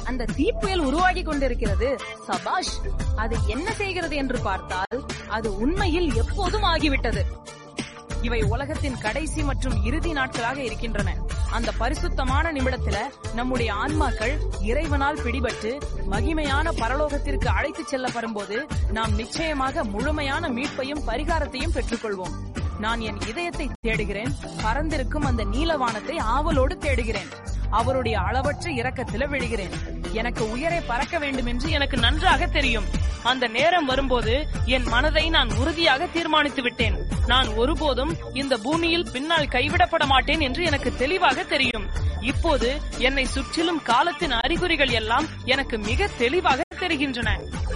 அந்த தீப்புயல் உருவாகி கொண்டிருக்கிறது சபாஷ் அது என்ன செய்கிறது என்று பார்த்தால் அது உண்மையில் எப்போதும் ஆகிவிட்டது இவை உலகத்தின் கடைசி மற்றும் இறுதி நாட்களாக இருக்கின்றன அந்த பரிசுத்தமான நிமிடத்துல நம்முடைய ஆன்மாக்கள் இறைவனால் பிடிபட்டு மகிமையான பரலோகத்திற்கு அழைத்து செல்லப்படும் போது நாம் நிச்சயமாக முழுமையான மீட்பையும் பரிகாரத்தையும் பெற்றுக்கொள்வோம் நான் என் இதயத்தை தேடுகிறேன் பறந்திருக்கும் அந்த நீலவானத்தை ஆவலோடு தேடுகிறேன் அவருடைய அளவற்ற இரக்கத்தில விழுகிறேன் எனக்கு உயரே பறக்க வேண்டும் என்று எனக்கு நன்றாக தெரியும் அந்த நேரம் வரும்போது என் மனதை நான் உறுதியாக தீர்மானித்து விட்டேன் நான் ஒருபோதும் இந்த பூமியில் பின்னால் கைவிடப்பட மாட்டேன் என்று எனக்கு தெளிவாக தெரியும் இப்போது என்னை சுற்றிலும் காலத்தின் அறிகுறிகள் எல்லாம் எனக்கு மிக தெளிவாக தெரிகின்றன